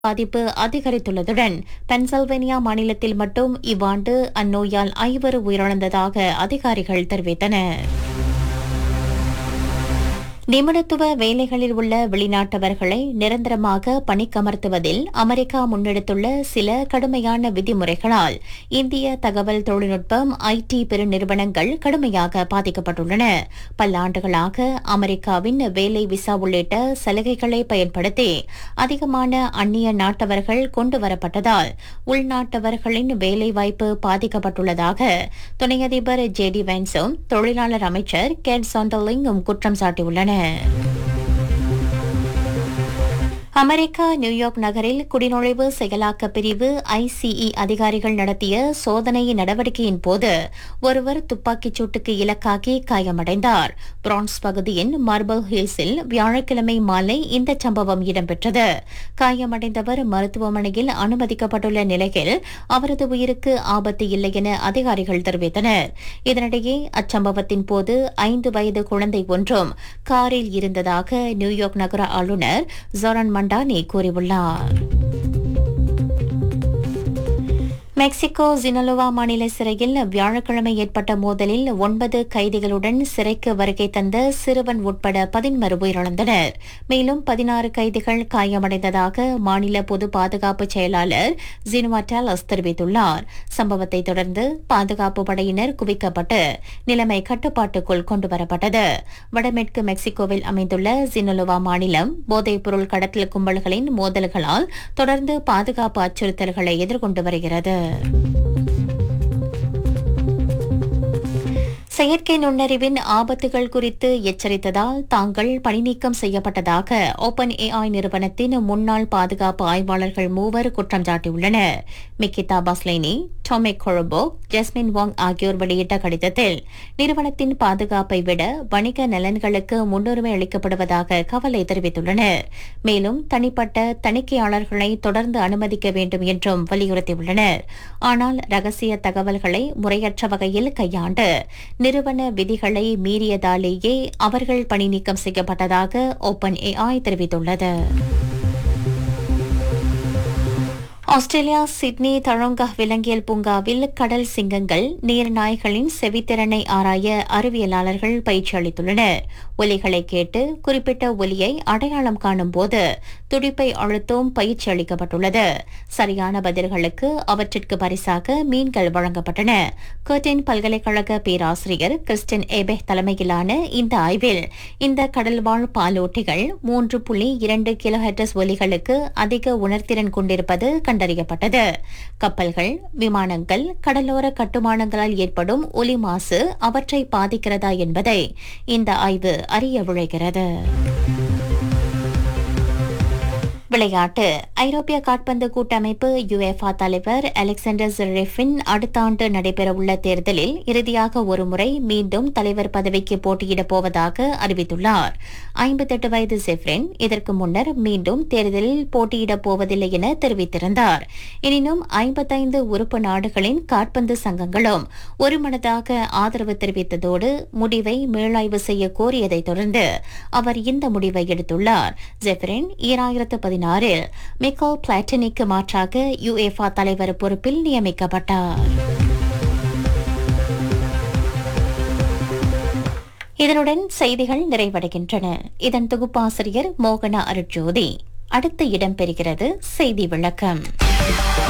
பாதிப்பு அதிகரித்துள்ளதுடன் பென்சில்வேனியா மாநிலத்தில் மட்டும் இவ்வாண்டு அந்நோயால் ஐவர் உயிரிழந்ததாக அதிகாரிகள் தெரிவித்தனர் நிபுணத்துவ வேலைகளில் உள்ள வெளிநாட்டவர்களை நிரந்தரமாக பணிக்கமர்த்துவதில் அமெரிக்கா முன்னெடுத்துள்ள சில கடுமையான விதிமுறைகளால் இந்திய தகவல் தொழில்நுட்பம் ஐடி பெருநிறுவனங்கள் கடுமையாக பாதிக்கப்பட்டுள்ளன பல்லாண்டுகளாக அமெரிக்காவின் வேலை விசா உள்ளிட்ட சலுகைகளை பயன்படுத்தி அதிகமான அந்நிய நாட்டவர்கள் கொண்டு வரப்பட்டதால் உள்நாட்டவர்களின் வேலைவாய்ப்பு பாதிக்கப்பட்டுள்ளதாக துணை அதிபர் ஜே டி வென்ஸும் தொழிலாளர் அமைச்சர் கேட் சாண்டலிங்கும் குற்றம் சாட்டியுள்ளனர் அமெரிக்கா நியூயார்க் நகரில் குடிநுழைவு செயலாக்க பிரிவு ஐசிஇ அதிகாரிகள் நடத்திய சோதனை நடவடிக்கையின் போது ஒருவர் துப்பாக்கிச் சூட்டுக்கு இலக்காகி காயமடைந்தார் பிரான்ஸ் பகுதியின் மார்பல் ஹில்ஸில் வியாழக்கிழமை மாலை இந்த சம்பவம் இடம்பெற்றது காயமடைந்தவர் மருத்துவமனையில் அனுமதிக்கப்பட்டுள்ள நிலையில் அவரது உயிருக்கு ஆபத்து இல்லை என அதிகாரிகள் தெரிவித்தனர் இதனிடையே அச்சம்பவத்தின் போது ஐந்து வயது குழந்தை ஒன்றும் காரில் இருந்ததாக நியூயார்க் நகர ஆளுநர் ஜொரன் மண்டானி கூறியுள்ளார் மெக்சிகோ ஜினலோவா மாநில சிறையில் வியாழக்கிழமை ஏற்பட்ட மோதலில் ஒன்பது கைதிகளுடன் சிறைக்கு வருகை தந்த சிறுவன் உட்பட பதின்மர் உயிரிழந்தனர் மேலும் பதினாறு கைதிகள் காயமடைந்ததாக மாநில பொது பாதுகாப்பு செயலாளர் ஜினுவா டேலஸ் தெரிவித்துள்ளார் சம்பவத்தை தொடர்ந்து பாதுகாப்பு படையினர் குவிக்கப்பட்டு நிலைமை கட்டுப்பாட்டுக்குள் கொண்டுவரப்பட்டது வடமேற்கு மெக்சிகோவில் அமைந்துள்ள ஜினலோவா மாநிலம் போதைப்பொருள் கடத்தல் கும்பல்களின் மோதல்களால் தொடர்ந்து பாதுகாப்பு அச்சுறுத்தல்களை எதிர்கொண்டு வருகிறது செயற்கை நுண்ணறிவின் ஆபத்துகள் குறித்து எச்சரித்ததால் தாங்கள் பணிநீக்கம் செய்யப்பட்டதாக ஓபன் ஏஐ நிறுவனத்தின் முன்னாள் பாதுகாப்பு ஆய்வாளர்கள் மூவர் குற்றம் சாட்டியுள்ளனர் மிக்கிதா பஸ்லைனி டொமிக் கொழும்போ ஜஸ்மின் வாங் ஆகியோர் வெளியிட்ட கடிதத்தில் நிறுவனத்தின் பாதுகாப்பை விட வணிக நலன்களுக்கு முன்னுரிமை அளிக்கப்படுவதாக கவலை தெரிவித்துள்ளனர் மேலும் தனிப்பட்ட தணிக்கையாளர்களை தொடர்ந்து அனுமதிக்க வேண்டும் என்றும் வலியுறுத்தியுள்ளனர் ஆனால் ரகசிய தகவல்களை முறையற்ற வகையில் கையாண்டு நிறுவன விதிகளை மீறியதாலேயே அவர்கள் பணி நீக்கம் செய்யப்பட்டதாக ஓபன் ஏஐ தெரிவித்துள்ளது ஆஸ்திரேலியா சிட்னி தழங்கா விலங்கியல் பூங்காவில் கடல் சிங்கங்கள் நீர்நாய்களின் செவித்திறனை ஆராய அறிவியலாளர்கள் பயிற்சி அளித்துள்ளனர் ஒலிகளை கேட்டு குறிப்பிட்ட ஒலியை அடையாளம் காணும் போது துடிப்பை அழுத்தும் பயிற்சி அளிக்கப்பட்டுள்ளது சரியான பதில்களுக்கு அவற்றிற்கு பரிசாக மீன்கள் வழங்கப்பட்டன கர்டின் பல்கலைக்கழக பேராசிரியர் கிறிஸ்டின் ஏபே தலைமையிலான இந்த ஆய்வில் இந்த கடல்வாழ் பாலூட்டிகள் மூன்று புள்ளி இரண்டு கிலோஹெட்டஸ் ஒலிகளுக்கு அதிக உணர்திறன் கொண்டிருப்பது கண்டறியப்பட்டது கப்பல்கள் விமானங்கள் கடலோர கட்டுமானங்களால் ஏற்படும் ஒலி மாசு அவற்றை பாதிக்கிறதா என்பதை இந்த ஆய்வு அறிய விழைகிறது விளையாட்டு ஐரோப்பிய காட்பந்து கூட்டமைப்பு யுஎஃபா தலைவர் அலெக்சாண்டர் ஜெரெஃபின் அடுத்த ஆண்டு நடைபெறவுள்ள தேர்தலில் இறுதியாக ஒருமுறை மீண்டும் தலைவர் பதவிக்கு போட்டியிடப் போவதாக அறிவித்துள்ளார் ஐம்பத்தெட்டு வயது ஜெஃப்ரின் இதற்கு முன்னர் மீண்டும் தேர்தலில் போட்டியிடப் போவதில்லை என தெரிவித்திருந்தார் எனினும் ஐம்பத்தைந்து உறுப்பு நாடுகளின் காட்பந்து சங்கங்களும் ஒருமனதாக ஆதரவு தெரிவித்ததோடு முடிவை மீளாய்வு செய்ய கோரியதைத் தொடர்ந்து அவர் இந்த முடிவை எடுத்துள்ளார் ஜெஃப்ரின் ஈராயிரத்து பதினாறில் மிக்கல் பிளாட்டினிக்கு மாற்றாக யுஎஃபா தலைவர் பொறுப்பில் நியமிக்கப்பட்டார் இதனுடன் செய்திகள் நிறைவடைகின்றன இதன் தொகுப்பாசிரியர் மோகனா அருட்ஜோதி அடுத்து இடம்பெறுகிறது செய்தி விளக்கம்